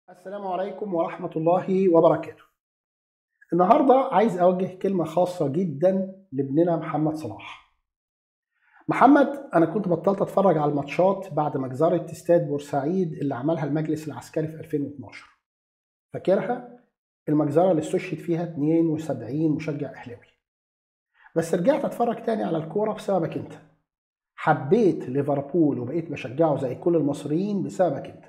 السلام عليكم ورحمة الله وبركاته. النهاردة عايز أوجه كلمة خاصة جدا لابننا محمد صلاح. محمد أنا كنت بطلت أتفرج على الماتشات بعد مجزرة استاد بورسعيد اللي عملها المجلس العسكري في 2012. فاكرها؟ المجزرة اللي استشهد فيها 72 مشجع أهلاوي. بس رجعت أتفرج تاني على الكورة بسببك أنت. حبيت ليفربول وبقيت بشجعه زي كل المصريين بسببك أنت.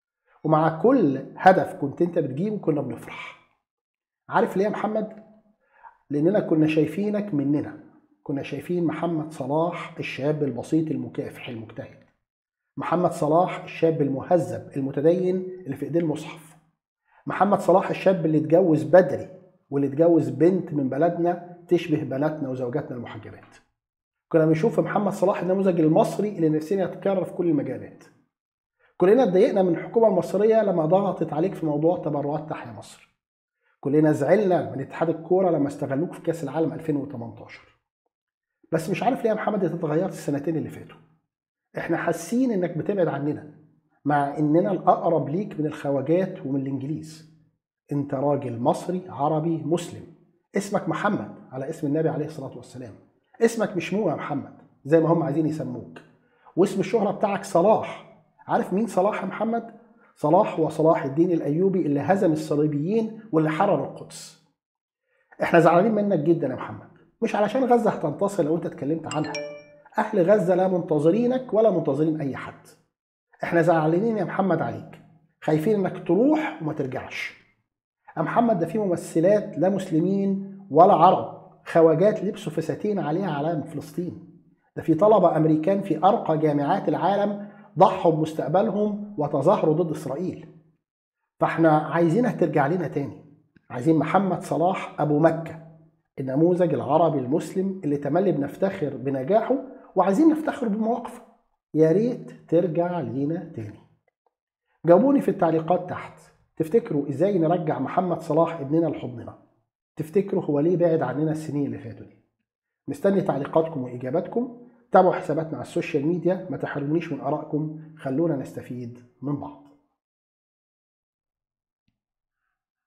ومع كل هدف كنت انت بتجيبه كنا بنفرح عارف ليه يا محمد لاننا كنا شايفينك مننا كنا شايفين محمد صلاح الشاب البسيط المكافح المجتهد محمد صلاح الشاب المهذب المتدين اللي في ايديه المصحف محمد صلاح الشاب اللي اتجوز بدري واللي اتجوز بنت من بلدنا تشبه بناتنا وزوجاتنا المحجبات كنا بنشوف في محمد صلاح النموذج المصري اللي نفسنا يتكرر في كل المجالات كلنا اتضايقنا من الحكومة المصرية لما ضغطت عليك في موضوع تبرعات تحيا مصر. كلنا زعلنا من اتحاد الكورة لما استغلوك في كأس العالم 2018. بس مش عارف ليه يا محمد انت اتغيرت السنتين اللي فاتوا. احنا حاسين انك بتبعد عننا مع اننا الاقرب ليك من الخواجات ومن الانجليز. انت راجل مصري عربي مسلم. اسمك محمد على اسم النبي عليه الصلاة والسلام. اسمك مش مو يا محمد زي ما هم عايزين يسموك. واسم الشهرة بتاعك صلاح عارف مين صلاح يا محمد؟ صلاح هو صلاح الدين الايوبي اللي هزم الصليبيين واللي حرر القدس. احنا زعلانين منك جدا يا محمد، مش علشان غزه هتنتصر لو انت اتكلمت عنها. اهل غزه لا منتظرينك ولا منتظرين اي حد. احنا زعلانين يا محمد عليك، خايفين انك تروح وما ترجعش. يا محمد ده في ممثلات لا مسلمين ولا عرب، خواجات لبسوا فساتين عليها علام فلسطين. ده في طلبه امريكان في ارقى جامعات العالم ضحوا بمستقبلهم وتظاهروا ضد اسرائيل فاحنا عايزينها ترجع لنا تاني عايزين محمد صلاح ابو مكه النموذج العربي المسلم اللي تملي بنفتخر بنجاحه وعايزين نفتخر بمواقفه يا ريت ترجع لينا تاني جاوبوني في التعليقات تحت تفتكروا ازاي نرجع محمد صلاح ابننا لحضننا تفتكروا هو ليه بعد عننا السنين اللي فاتوا دي مستني تعليقاتكم واجاباتكم تابعوا حساباتنا على السوشيال ميديا ما تحرمنيش من ارائكم خلونا نستفيد من بعض